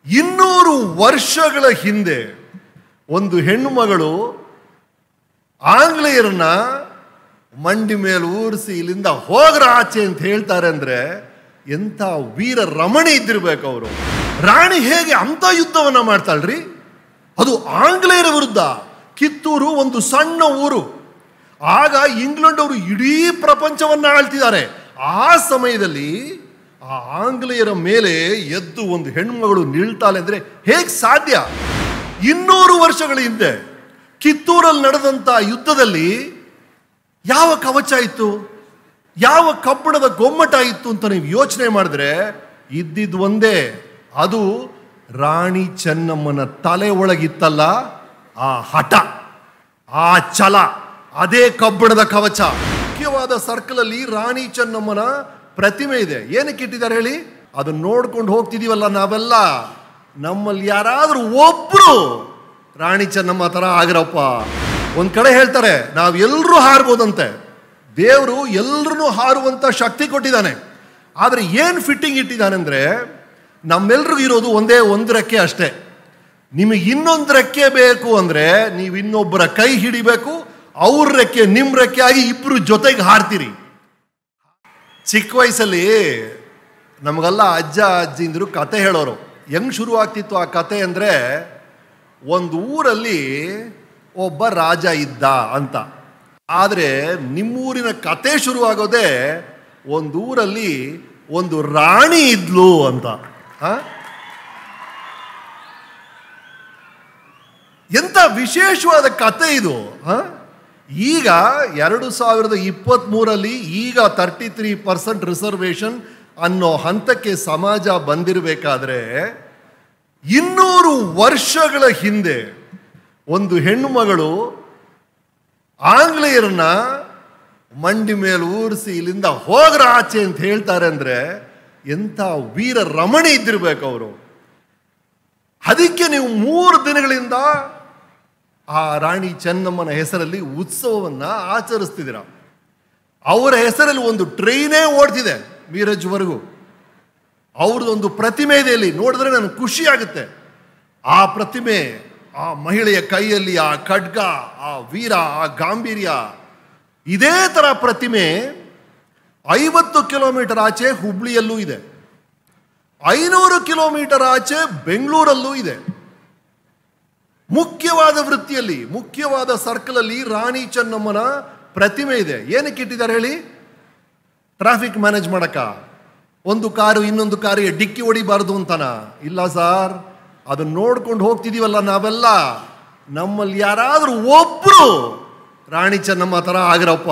ಇನ್ನೂರು ವರ್ಷಗಳ ಹಿಂದೆ ಒಂದು ಹೆಣ್ಣು ಮಗಳು ಆಂಗ್ಲೇಯರನ್ನ ಮಂಡಿ ಮೇಲೆ ಊರಿಸಿ ಇಲ್ಲಿಂದ ಹೋಗ್ರ ಆಚೆ ಅಂತ ಹೇಳ್ತಾರೆ ಅಂದ್ರೆ ಎಂಥ ವೀರ ರಮಣಿ ಇದ್ದಿರ್ಬೇಕು ಅವರು ರಾಣಿ ಹೇಗೆ ಅಂತ ಯುದ್ಧವನ್ನ ಮಾಡ್ತಾಳ್ರಿ ಅದು ಆಂಗ್ಲೇಯರ ವಿರುದ್ಧ ಕಿತ್ತೂರು ಒಂದು ಸಣ್ಣ ಊರು ಆಗ ಇಂಗ್ಲೆಂಡ್ ಅವರು ಇಡೀ ಪ್ರಪಂಚವನ್ನ ಆಳ್ತಿದ್ದಾರೆ ಆ ಸಮಯದಲ್ಲಿ ಆ ಆಂಗ್ಲೇಯರ ಮೇಲೆ ಎದ್ದು ಒಂದು ಹೆಣ್ಮಗಳು ನಿಲ್ತಾಳೆ ಅಂದ್ರೆ ಹೇಗೆ ಸಾಧ್ಯ ಇನ್ನೂರು ವರ್ಷಗಳ ಹಿಂದೆ ಕಿತ್ತೂರಲ್ಲಿ ನಡೆದಂತ ಯುದ್ಧದಲ್ಲಿ ಯಾವ ಕವಚ ಇತ್ತು ಯಾವ ಕಬ್ಬಣದ ಗೊಮ್ಮಟ ಇತ್ತು ಅಂತ ನೀವು ಯೋಚನೆ ಮಾಡಿದ್ರೆ ಇದ್ದಿದ್ದು ಒಂದೇ ಅದು ರಾಣಿ ಚೆನ್ನಮ್ಮನ ತಲೆ ಒಳಗಿತ್ತಲ್ಲ ಆ ಹಠ ಆ ಛಲ ಅದೇ ಕಬ್ಬಣದ ಕವಚ ಮುಖ್ಯವಾದ ಸರ್ಕಲ್ ಅಲ್ಲಿ ರಾಣಿ ಚೆನ್ನಮ್ಮನ ಪ್ರತಿಮೆ ಇದೆ ಏನಕ್ಕೆ ಇಟ್ಟಿದ್ದಾರೆ ಹೇಳಿ ಅದನ್ನ ನೋಡ್ಕೊಂಡು ಹೋಗ್ತಿದೀವಲ್ಲ ನಾವೆಲ್ಲ ನಮ್ಮಲ್ಲಿ ಯಾರಾದ್ರೂ ಒಬ್ರು ರಾಣಿ ಚೆನ್ನಮ್ಮ ತರ ಆಗಿರಪ್ಪ ಒಂದ್ ಕಡೆ ಹೇಳ್ತಾರೆ ನಾವ್ ಎಲ್ರೂ ಹಾರ್ಬೋದಂತೆ ದೇವರು ಎಲ್ರೂ ಹಾರುವಂತ ಶಕ್ತಿ ಕೊಟ್ಟಿದ್ದಾನೆ ಆದ್ರೆ ಏನ್ ಫಿಟ್ಟಿಂಗ್ ಇಟ್ಟಿದ್ದಾನೆ ಅಂದ್ರೆ ನಮ್ಮೆಲ್ರಿಗೂ ಇರೋದು ಒಂದೇ ಒಂದು ರೆಕ್ಕೆ ಅಷ್ಟೇ ನಿಮಗೆ ಇನ್ನೊಂದು ರೆಕ್ಕೆ ಬೇಕು ಅಂದ್ರೆ ನೀವು ಇನ್ನೊಬ್ಬರ ಕೈ ಹಿಡಿಬೇಕು ಅವ್ರ ರೆಕ್ಕೆ ನಿಮ್ ರೆಕ್ಕೆ ಆಗಿ ಇಬ್ರು ಜೊತೆಗೆ ಹಾರ್ತೀರಿ ಚಿಕ್ಕ ವಯಸ್ಸಲ್ಲಿ ನಮಗೆಲ್ಲ ಅಜ್ಜ ಅಜ್ಜಿಂದ್ರು ಕತೆ ಹೇಳೋರು ಹೆಂಗ್ ಶುರು ಆಗ್ತಿತ್ತು ಆ ಕತೆ ಅಂದ್ರೆ ಒಂದು ಊರಲ್ಲಿ ಒಬ್ಬ ರಾಜ ಇದ್ದ ಅಂತ ಆದರೆ ನಿಮ್ಮೂರಿನ ಕತೆ ಶುರು ಆಗೋದೇ ಒಂದು ಊರಲ್ಲಿ ಒಂದು ರಾಣಿ ಇದ್ಲು ಅಂತ ಆ? ಎಂತ ವಿಶೇಷವಾದ ಕತೆ ಇದು ಆ? ಈಗ ಎರಡು ಸಾವಿರದ ಇಪ್ಪತ್ತ್ಮೂರಲ್ಲಿ ಈಗ ತರ್ಟಿ ತ್ರೀ ಪರ್ಸೆಂಟ್ ರಿಸರ್ವೇಷನ್ ಅನ್ನೋ ಹಂತಕ್ಕೆ ಸಮಾಜ ಬಂದಿರಬೇಕಾದ್ರೆ ಇನ್ನೂರು ವರ್ಷಗಳ ಹಿಂದೆ ಒಂದು ಹೆಣ್ಣು ಮಗಳು ಆಂಗ್ಲೇಯರನ್ನ ಮಂಡಿ ಮೇಲೆ ಊರಿಸಿ ಇಲ್ಲಿಂದ ಹೋಗ್ರ ಆಚೆ ಅಂತ ಹೇಳ್ತಾರೆ ಅಂದ್ರೆ ಎಂಥ ವೀರ ರಮಣಿ ಇದ್ದಿರ್ಬೇಕು ಅವರು ಅದಕ್ಕೆ ನೀವು ಮೂರು ದಿನಗಳಿಂದ ಆ ರಾಣಿ ಚೆನ್ನಮ್ಮನ ಹೆಸರಲ್ಲಿ ಉತ್ಸವವನ್ನ ಆಚರಿಸ್ತಿದ್ದೀರ ಅವರ ಹೆಸರಲ್ಲಿ ಒಂದು ಟ್ರೈನೇ ಓಡ್ತಿದೆ ಮೀರಜ್ವರೆಗೂ ಅವ್ರದ್ದೊಂದು ಪ್ರತಿಮೆ ಇದೆ ಇಲ್ಲಿ ನೋಡಿದ್ರೆ ನನಗೆ ಖುಷಿ ಆಗುತ್ತೆ ಆ ಪ್ರತಿಮೆ ಆ ಮಹಿಳೆಯ ಕೈಯಲ್ಲಿ ಆ ಖಡ್ಗ ಆ ವೀರ ಆ ಗಾಂಭೀರ್ಯ ಇದೇ ತರ ಪ್ರತಿಮೆ ಐವತ್ತು ಕಿಲೋಮೀಟರ್ ಆಚೆ ಹುಬ್ಳಿಯಲ್ಲೂ ಇದೆ ಐನೂರು ಕಿಲೋಮೀಟರ್ ಆಚೆ ಬೆಂಗಳೂರಲ್ಲೂ ಇದೆ ಮುಖ್ಯವಾದ ವೃತ್ತಿಯಲ್ಲಿ ಮುಖ್ಯವಾದ ಸರ್ಕಲ್ ಅಲ್ಲಿ ರಾಣಿ ಚೆನ್ನಮ್ಮನ ಪ್ರತಿಮೆ ಇದೆ ಏನಕ್ಕೆ ಇಟ್ಟಿದ್ದಾರೆ ಹೇಳಿ ಟ್ರಾಫಿಕ್ ಮ್ಯಾನೇಜ್ ಮಾಡಕ ಒಂದು ಕಾರು ಇನ್ನೊಂದು ಕಾರಿಗೆ ಡಿಕ್ಕಿ ಹೊಡಿಬಾರ್ದು ಅಂತನ ಇಲ್ಲ ಸಾರ್ ಅದನ್ನ ನೋಡ್ಕೊಂಡು ಹೋಗ್ತಿದೀವಲ್ಲ ನಾವೆಲ್ಲ ನಮ್ಮಲ್ಲಿ ಯಾರಾದ್ರೂ ಒಬ್ರು ರಾಣಿ ಚೆನ್ನಮ್ಮ ತರ ಆಗಿರಪ್ಪ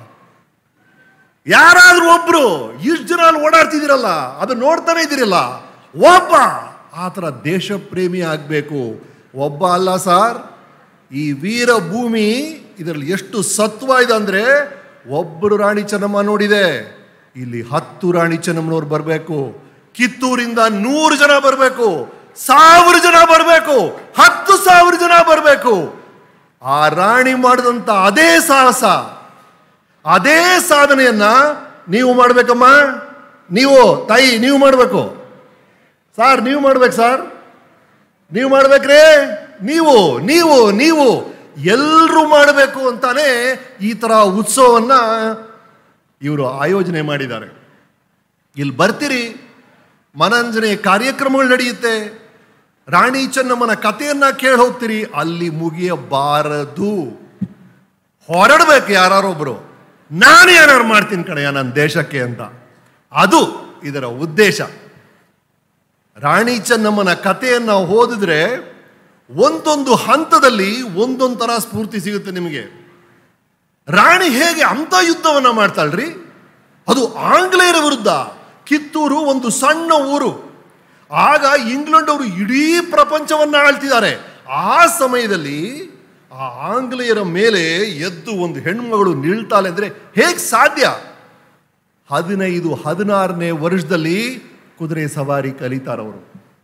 ಯಾರಾದ್ರೂ ಒಬ್ರು ಇಷ್ಟು ಜನ ಅಲ್ಲಿ ಓಡಾಡ್ತಿದ್ದೀರಲ್ಲ ಅದು ನೋಡ್ತಾನೆ ಇದ್ದೀರಲ್ಲ ಒಬ್ಬ ಆ ಥರ ದೇಶ ಪ್ರೇಮಿ ಆಗಬೇಕು ಒಬ್ಬ ಅಲ್ಲ ಸಾರ್ ಈ ವೀರ ಭೂಮಿ ಇದರಲ್ಲಿ ಎಷ್ಟು ಸತ್ವ ಇದೆ ಅಂದ್ರೆ ಒಬ್ಬರು ರಾಣಿ ಚೆನ್ನಮ್ಮ ನೋಡಿದೆ ಇಲ್ಲಿ ಹತ್ತು ರಾಣಿ ಚೆನ್ನಮ್ಮನವ್ರು ಬರಬೇಕು ಕಿತ್ತೂರಿಂದ ನೂರು ಜನ ಬರಬೇಕು ಸಾವಿರ ಜನ ಬರಬೇಕು ಹತ್ತು ಸಾವಿರ ಜನ ಬರಬೇಕು ಆ ರಾಣಿ ಮಾಡಿದಂತ ಅದೇ ಸಾಹಸ ಅದೇ ಸಾಧನೆಯನ್ನ ನೀವು ಮಾಡ್ಬೇಕಮ್ಮ ನೀವು ತಾಯಿ ನೀವು ಮಾಡಬೇಕು ಸಾರ್ ನೀವು ಮಾಡ್ಬೇಕು ಸರ್ ನೀವು ಮಾಡ್ಬೇಕ್ರಿ ನೀವು ನೀವು ನೀವು ಎಲ್ಲರೂ ಮಾಡಬೇಕು ಅಂತಾನೆ ಈ ತರ ಉತ್ಸವವನ್ನ ಇವರು ಆಯೋಜನೆ ಮಾಡಿದ್ದಾರೆ ಇಲ್ಲಿ ಬರ್ತೀರಿ ಮನರಂಜನೆ ಕಾರ್ಯಕ್ರಮಗಳು ನಡೆಯುತ್ತೆ ರಾಣಿ ಚೆನ್ನಮ್ಮನ ಕಥೆಯನ್ನ ಕೇಳಿ ಹೋಗ್ತೀರಿ ಅಲ್ಲಿ ಮುಗಿಯಬಾರದು ಹೊರಡ್ಬೇಕು ಯಾರೊಬ್ರು ನಾನು ಏನಾರು ಮಾಡ್ತೀನಿ ಕಣಯ್ಯ ನನ್ನ ದೇಶಕ್ಕೆ ಅಂತ ಅದು ಇದರ ಉದ್ದೇಶ ರಾಣಿ ಚೆನ್ನಮ್ಮನ ಕಥೆಯನ್ನ ಓದಿದ್ರೆ ಒಂದೊಂದು ಹಂತದಲ್ಲಿ ಒಂದೊಂದು ತರ ಸ್ಫೂರ್ತಿ ಸಿಗುತ್ತೆ ನಿಮಗೆ ರಾಣಿ ಹೇಗೆ ಅಂತ ಯುದ್ಧವನ್ನ ಮಾಡ್ತಾಳ್ರಿ ಅದು ಆಂಗ್ಲೇಯರ ವಿರುದ್ಧ ಕಿತ್ತೂರು ಒಂದು ಸಣ್ಣ ಊರು ಆಗ ಇಂಗ್ಲೆಂಡ್ ಅವರು ಇಡೀ ಪ್ರಪಂಚವನ್ನ ಆಳ್ತಿದ್ದಾರೆ ಆ ಸಮಯದಲ್ಲಿ ಆ ಆಂಗ್ಲೇಯರ ಮೇಲೆ ಎದ್ದು ಒಂದು ಹೆಣ್ಮಗಳು ನಿಲ್ತಾಳೆ ಅಂದ್ರೆ ಹೇಗೆ ಸಾಧ್ಯ ಹದಿನೈದು ಹದಿನಾರನೇ ವರ್ಷದಲ್ಲಿ ಕುದುರೆ ಸವಾರಿ ಕಲಿತಾರವರು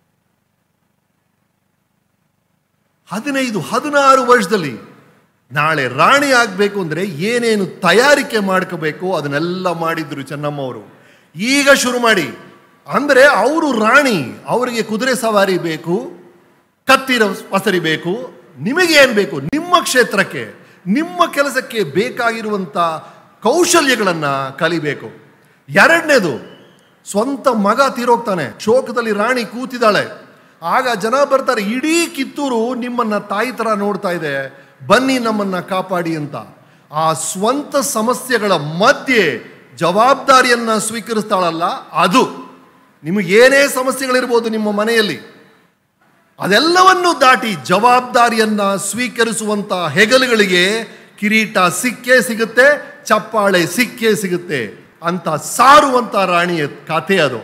ಹದಿನೈದು ಹದಿನಾರು ವರ್ಷದಲ್ಲಿ ನಾಳೆ ರಾಣಿ ಆಗಬೇಕು ಅಂದ್ರೆ ಏನೇನು ತಯಾರಿಕೆ ಮಾಡ್ಕೋಬೇಕು ಅದನ್ನೆಲ್ಲ ಮಾಡಿದ್ರು ಚೆನ್ನಮ್ಮ ಅವರು ಈಗ ಶುರು ಮಾಡಿ ಅಂದರೆ ಅವರು ರಾಣಿ ಅವರಿಗೆ ಕುದುರೆ ಸವಾರಿ ಬೇಕು ಕತ್ತಿರ ವಸರಿ ಬೇಕು ನಿಮಗೆ ಏನು ಬೇಕು ನಿಮ್ಮ ಕ್ಷೇತ್ರಕ್ಕೆ ನಿಮ್ಮ ಕೆಲಸಕ್ಕೆ ಬೇಕಾಗಿರುವಂಥ ಕೌಶಲ್ಯಗಳನ್ನು ಕಲಿಬೇಕು ಎರಡನೇದು ಸ್ವಂತ ಮಗ ತೀರೋಗ್ತಾನೆ ಶೋಕದಲ್ಲಿ ರಾಣಿ ಕೂತಿದ್ದಾಳೆ ಆಗ ಜನ ಬರ್ತಾರೆ ಇಡೀ ಕಿತ್ತೂರು ನಿಮ್ಮನ್ನ ತಾಯಿ ಥರ ನೋಡ್ತಾ ಇದೆ ಬನ್ನಿ ನಮ್ಮನ್ನ ಕಾಪಾಡಿ ಅಂತ ಆ ಸ್ವಂತ ಸಮಸ್ಯೆಗಳ ಮಧ್ಯೆ ಜವಾಬ್ದಾರಿಯನ್ನ ಸ್ವೀಕರಿಸ್ತಾಳಲ್ಲ ಅದು ನಿಮಗೇನೇ ಸಮಸ್ಯೆಗಳಿರ್ಬೋದು ನಿಮ್ಮ ಮನೆಯಲ್ಲಿ ಅದೆಲ್ಲವನ್ನು ದಾಟಿ ಜವಾಬ್ದಾರಿಯನ್ನ ಸ್ವೀಕರಿಸುವಂತ ಹೆಗಲುಗಳಿಗೆ ಕಿರೀಟ ಸಿಕ್ಕೇ ಸಿಗುತ್ತೆ ಚಪ್ಪಾಳೆ ಸಿಕ್ಕೇ ಸಿಗುತ್ತೆ ಅಂತ ಸಾರುವಂತ ರಾಣಿಯ ಕಥೆ ಅದು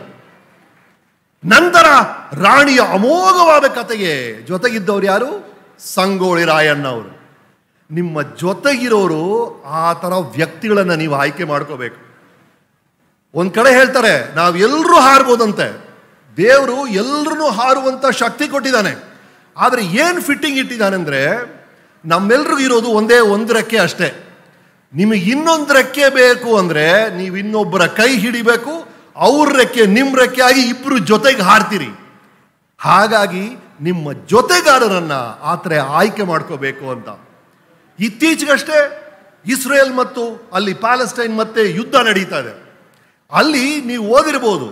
ನಂತರ ರಾಣಿಯ ಅಮೋಘವಾದ ಕತೆಗೆ ಜೊತೆಗಿದ್ದವ್ರು ಯಾರು ಸಂಗೋಳಿ ರಾಯಣ್ಣ ಅವರು ನಿಮ್ಮ ಜೊತೆಗಿರೋರು ಆ ಥರ ವ್ಯಕ್ತಿಗಳನ್ನ ನೀವು ಆಯ್ಕೆ ಮಾಡ್ಕೋಬೇಕು ಒಂದ್ ಕಡೆ ಹೇಳ್ತಾರೆ ನಾವು ಎಲ್ಲರೂ ಹಾರ್ಬೋದಂತೆ ದೇವರು ಎಲ್ಲರನ್ನೂ ಹಾರುವಂತ ಶಕ್ತಿ ಕೊಟ್ಟಿದ್ದಾನೆ ಆದರೆ ಏನು ಫಿಟ್ಟಿಂಗ್ ಇಟ್ಟಿದ್ದಾನೆ ಅಂದ್ರೆ ನಮ್ಮೆಲ್ರಿಗೂ ಇರೋದು ಒಂದೇ ಒಂದು ರೆಕ್ಕೆ ಅಷ್ಟೇ ನಿಮಗೆ ಇನ್ನೊಂದು ರೆಕ್ಕೆ ಬೇಕು ಅಂದ್ರೆ ನೀವು ಇನ್ನೊಬ್ಬರ ಕೈ ಹಿಡಿಬೇಕು ಅವ್ರ ರೆಕ್ಕೆ ನಿಮ್ಮ ರೆಕ್ಕೆ ಆಗಿ ಇಬ್ರು ಜೊತೆಗೆ ಹಾರ್ತೀರಿ ಹಾಗಾಗಿ ನಿಮ್ಮ ಜೊತೆಗಾರರನ್ನ ಆ ಥರ ಆಯ್ಕೆ ಮಾಡ್ಕೋಬೇಕು ಅಂತ ಇತ್ತೀಚೆಗಷ್ಟೇ ಇಸ್ರೇಲ್ ಮತ್ತು ಅಲ್ಲಿ ಪ್ಯಾಲೆಸ್ಟೈನ್ ಮತ್ತೆ ಯುದ್ಧ ನಡೀತಾ ಇದೆ ಅಲ್ಲಿ ನೀವು ಓದಿರ್ಬೋದು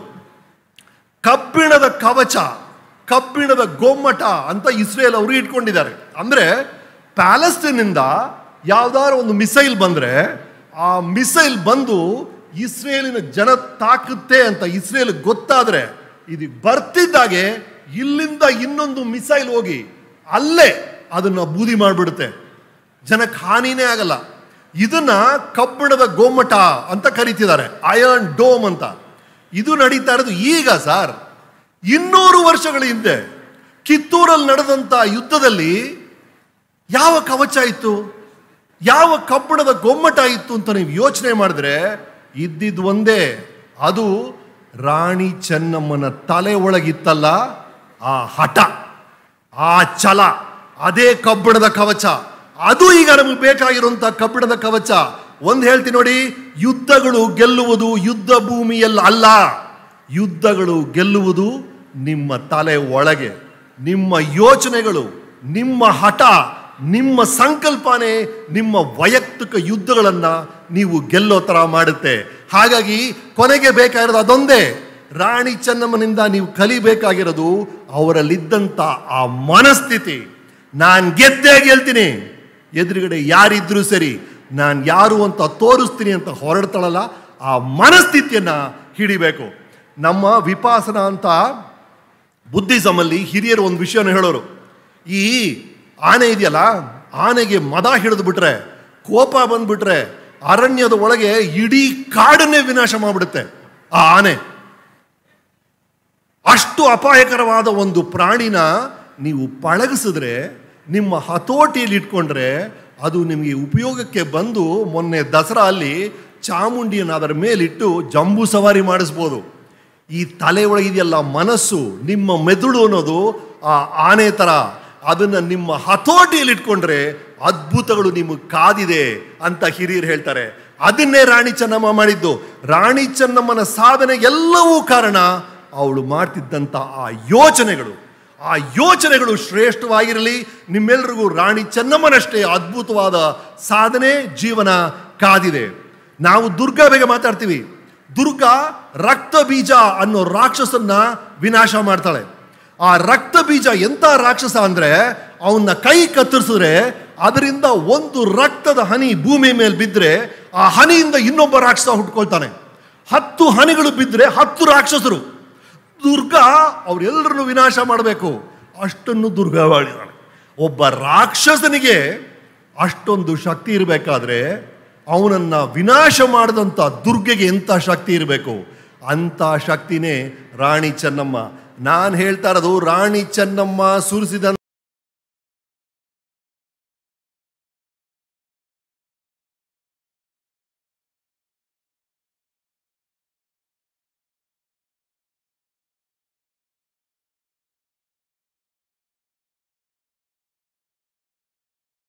ಕಬ್ಬಿಣದ ಕವಚ ಕಬ್ಬಿಣದ ಗೊಮ್ಮಟ ಅಂತ ಇಸ್ರೇಲ್ ಅವರು ಇಟ್ಕೊಂಡಿದ್ದಾರೆ ಅಂದ್ರೆ ಪ್ಯಾಲೆಸ್ಟೈನಿಂದ ಯಾವ್ದಾದ್ರು ಒಂದು ಮಿಸೈಲ್ ಬಂದ್ರೆ ಆ ಮಿಸೈಲ್ ಬಂದು ಇಸ್ರೇಲಿನ ಜನ ತಾಕುತ್ತೆ ಅಂತ ಇಸ್ರೇಲ್ ಗೊತ್ತಾದ್ರೆ ಇದು ಬರ್ತಿದ್ದಾಗೆ ಇಲ್ಲಿಂದ ಇನ್ನೊಂದು ಮಿಸೈಲ್ ಹೋಗಿ ಅಲ್ಲೇ ಅದನ್ನ ಬೂದಿ ಮಾಡಿಬಿಡುತ್ತೆ ಜನಕ್ಕೆ ಹಾನಿನೇ ಆಗಲ್ಲ ಇದನ್ನ ಕಬ್ಬಿಣದ ಗೋಮಟ ಅಂತ ಕರೀತಿದ್ದಾರೆ ಅಯರ್ನ್ ಡೋಮ್ ಅಂತ ಇದು ನಡೀತಾ ಇರೋದು ಈಗ ಸರ್ ಇನ್ನೂರು ವರ್ಷಗಳ ಹಿಂದೆ ಕಿತ್ತೂರಲ್ಲಿ ನಡೆದಂತ ಯುದ್ಧದಲ್ಲಿ ಯಾವ ಕವಚ ಇತ್ತು ಯಾವ ಕಬ್ಬಿಣದ ಗೊಮ್ಮಟ ಇತ್ತು ಅಂತ ನೀವು ಯೋಚನೆ ಮಾಡಿದ್ರೆ ಇದ್ದಿದ್ದು ಒಂದೇ ಅದು ರಾಣಿ ಚೆನ್ನಮ್ಮನ ತಲೆ ಒಳಗಿತ್ತಲ್ಲ ಆ ಹಠ ಆ ಛಲ ಅದೇ ಕಬ್ಬಿಣದ ಕವಚ ಅದು ಈಗ ನಮಗೆ ಬೇಕಾಗಿರುವಂತ ಕಬ್ಬಿಣದ ಕವಚ ಒಂದ್ ಹೇಳ್ತೀನಿ ನೋಡಿ ಯುದ್ಧಗಳು ಗೆಲ್ಲುವುದು ಯುದ್ಧ ಭೂಮಿಯಲ್ಲಿ ಅಲ್ಲ ಯುದ್ಧಗಳು ಗೆಲ್ಲುವುದು ನಿಮ್ಮ ತಲೆ ಒಳಗೆ ನಿಮ್ಮ ಯೋಚನೆಗಳು ನಿಮ್ಮ ಹಠ ನಿಮ್ಮ ಸಂಕಲ್ಪನೆ ನಿಮ್ಮ ವೈಯಕ್ತಿಕ ಯುದ್ಧಗಳನ್ನ ನೀವು ಗೆಲ್ಲೋ ತರ ಮಾಡುತ್ತೆ ಹಾಗಾಗಿ ಕೊನೆಗೆ ಬೇಕಾಗಿರೋದು ಅದೊಂದೇ ರಾಣಿ ಚೆನ್ನಮ್ಮನಿಂದ ನೀವು ಕಲಿಬೇಕಾಗಿರೋದು ಅವರಲ್ಲಿದ್ದಂಥ ಆ ಮನಸ್ಥಿತಿ ನಾನು ಗೆದ್ದೇ ಗೆಲ್ತೀನಿ ಎದುರುಗಡೆ ಯಾರಿದ್ರೂ ಸರಿ ನಾನು ಯಾರು ಅಂತ ತೋರಿಸ್ತೀನಿ ಅಂತ ಹೊರಡ್ತಾಳಲ್ಲ ಆ ಮನಸ್ಥಿತಿಯನ್ನ ಹಿಡಿಬೇಕು ನಮ್ಮ ವಿಪಾಸನ ಅಂತ ಬುದ್ಧಿಸಮಲ್ಲಿ ಹಿರಿಯರು ಒಂದು ವಿಷಯನ ಹೇಳೋರು ಈ ಆನೆ ಇದೆಯಲ್ಲ ಆನೆಗೆ ಮದ ಹಿಡಿದು ಬಿಟ್ರೆ ಕೋಪ ಬಂದ್ಬಿಟ್ರೆ ಅರಣ್ಯದ ಒಳಗೆ ಇಡೀ ಕಾಡನ್ನೇ ವಿನಾಶ ಮಾಡಿಬಿಡುತ್ತೆ ಆ ಆನೆ ಅಷ್ಟು ಅಪಾಯಕರವಾದ ಒಂದು ಪ್ರಾಣಿನ ನೀವು ಪಳಗಿಸಿದ್ರೆ ನಿಮ್ಮ ಹತೋಟಿಯಲ್ಲಿ ಇಟ್ಕೊಂಡ್ರೆ ಅದು ನಿಮಗೆ ಉಪಯೋಗಕ್ಕೆ ಬಂದು ಮೊನ್ನೆ ದಸರಾ ಅಲ್ಲಿ ಚಾಮುಂಡಿಯನ್ನು ಅದರ ಮೇಲಿಟ್ಟು ಜಂಬೂ ಸವಾರಿ ಮಾಡಿಸ್ಬೋದು ಈ ತಲೆ ಒಳಗಿದೆಯಲ್ಲ ಮನಸ್ಸು ನಿಮ್ಮ ಮೆದುಳು ಅನ್ನೋದು ಆ ಆನೆ ಥರ ಅದನ್ನ ನಿಮ್ಮ ಹತೋಟಿಯಲ್ಲಿ ಇಟ್ಕೊಂಡ್ರೆ ಅದ್ಭುತಗಳು ನಿಮಗೆ ಕಾದಿದೆ ಅಂತ ಹಿರಿಯರು ಹೇಳ್ತಾರೆ ಅದನ್ನೇ ರಾಣಿ ಚೆನ್ನಮ್ಮ ಮಾಡಿದ್ದು ರಾಣಿ ಚೆನ್ನಮ್ಮನ ಸಾಧನೆ ಎಲ್ಲವೂ ಕಾರಣ ಅವಳು ಮಾಡ್ತಿದ್ದಂಥ ಆ ಯೋಚನೆಗಳು ಆ ಯೋಚನೆಗಳು ಶ್ರೇಷ್ಠವಾಗಿರಲಿ ನಿಮ್ಮೆಲ್ರಿಗೂ ರಾಣಿ ಚೆನ್ನಮ್ಮನಷ್ಟೇ ಅದ್ಭುತವಾದ ಸಾಧನೆ ಜೀವನ ಕಾದಿದೆ ನಾವು ದುರ್ಗಾ ಬಗ್ಗೆ ಮಾತಾಡ್ತೀವಿ ದುರ್ಗಾ ರಕ್ತ ಬೀಜ ಅನ್ನೋ ರಾಕ್ಷಸನ್ನ ವಿನಾಶ ಮಾಡ್ತಾಳೆ ಆ ರಕ್ತ ಬೀಜ ಎಂತ ರಾಕ್ಷಸ ಅಂದ್ರೆ ಅವನ್ನ ಕೈ ಕತ್ತರಿಸಿದ್ರೆ ಅದರಿಂದ ಒಂದು ರಕ್ತದ ಹನಿ ಭೂಮಿ ಮೇಲೆ ಬಿದ್ದರೆ ಆ ಹನಿಯಿಂದ ಇನ್ನೊಬ್ಬ ರಾಕ್ಷಸ ಹುಟ್ಕೊಳ್ತಾನೆ ಹತ್ತು ಹನಿಗಳು ಬಿದ್ದರೆ ಹತ್ತು ರಾಕ್ಷಸರು ದುರ್ಗಾ ಅವರೆಲ್ಲರನ್ನು ವಿನಾಶ ಮಾಡಬೇಕು ಅಷ್ಟನ್ನು ದುರ್ಗಾ ಮಾಡಿದಾಳೆ ಒಬ್ಬ ರಾಕ್ಷಸನಿಗೆ ಅಷ್ಟೊಂದು ಶಕ್ತಿ ಇರಬೇಕಾದ್ರೆ ಅವನನ್ನ ವಿನಾಶ ಮಾಡಿದಂಥ ದುರ್ಗೆಗೆ ಎಂಥ ಶಕ್ತಿ ಇರಬೇಕು ಅಂಥ ಶಕ್ತಿನೇ ರಾಣಿ ಚೆನ್ನಮ್ಮ ನಾನು ಹೇಳ್ತಾ ಇರೋದು ರಾಣಿ ಚೆನ್ನಮ್ಮ ಸುರಿಸಿದ